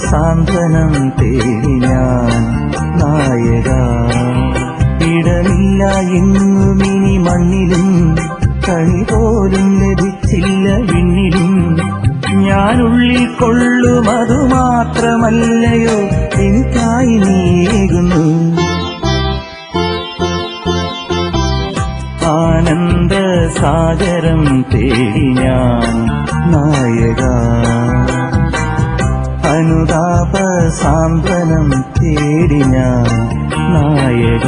സാന്ത്വനം തേടി ഞാൻ നായക ഇടമില്ല എങ്ങുമിനി മണ്ണിലും കണി പോലും ലഭിച്ചില്ല വിണ്ണിലും ഞാനുള്ളിൽ കൊള്ളും അതു മാത്രമല്ലയോ എനിക്കായി നീകുന്നു ആനന്ദ സാഗരം തേടി ഞാൻ നായക അനുതാപ സാന്ത്വനം തേടി ഞാൻ നായക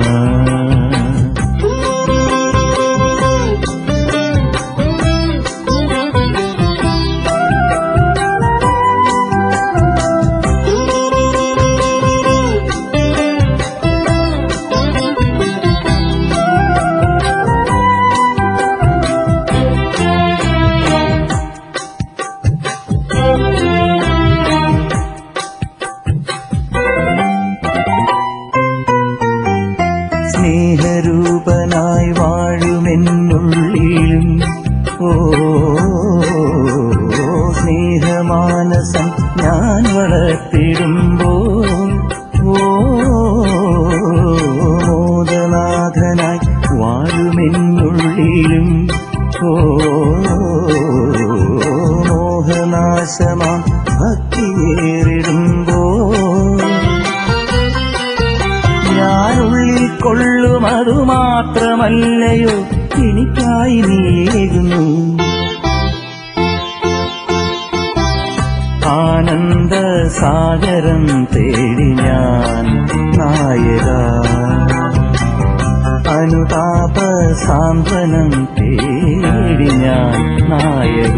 സ്നേഹരൂപനായി വാഴുമെന്നുള്ളിലും ഓ സ്നേഹമാനസം ഞാൻ വളർത്തിടുമ്പോൾ ഓ മോദനാഥനായി വാഴുമെന്നുള്ളിലും ഓ മോഹനാശമാം ഭക്തിയേറിടുമ്പോൾ ഞാനുള്ളിൽ കൊള്ളും അതു മാത്രമല്ലയോ എനിക്കായി നീകുന്നു ആനന്ദ സാഗരം തേടി ഞാൻ നായക അനുതാപ സാന്ത്വനം തേടി ഞാൻ നായക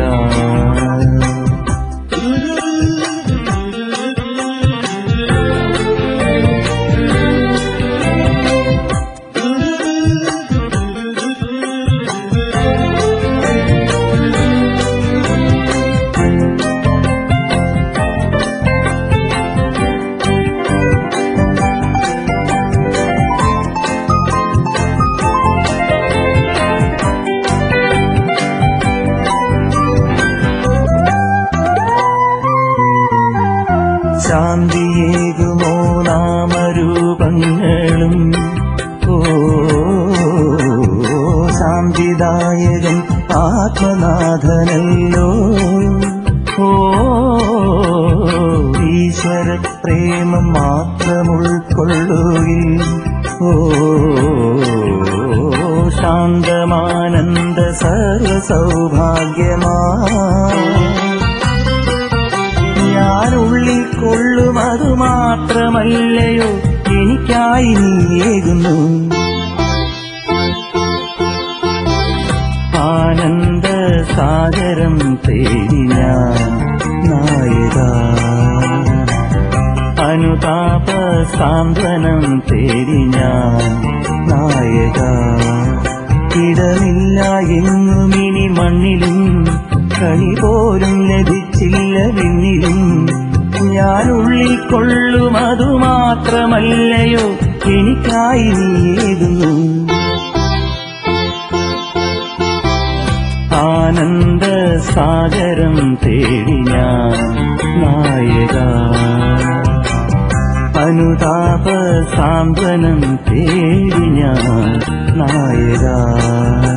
ശാന്തിയേകുമോ നാമരൂപങ്ങളും ഓ ശാന്തിദായകൻ ആത്മനാഥനല്ലോ ഓ ഈശ്വര പ്രേമം മാത്രം ഉൾക്കൊള്ളുകിൽ ഓ ശാന്തമാനന്ദ സർവ സൗഭാഗ്യമാ ഞാനുള്ളിൽ കൊള്ളും അതു മാത്രമല്ലയോ എനിക്കായി നീകുന്നു ആനന്ദ സാഗരം തേടി ഞാൻ നായക അനുതാപ സാന്ത്വനം തേടി ഞാൻ നായക ഇടമില്ല എങ്ങുമിനി മണ്ണിലും കണി പോലും ലഭിച്ചില്ല വിണ്ണിലും ഞാനുള്ളിൽ കൊള്ളും അതു മാത്രമല്ലയോ എനിക്കായി നീകുന്നു ആനന്ദ സാഗരം തേടി ഞാൻ നായക അനുതാപ സാന്ത്വനം തേടി ഞാൻ നായക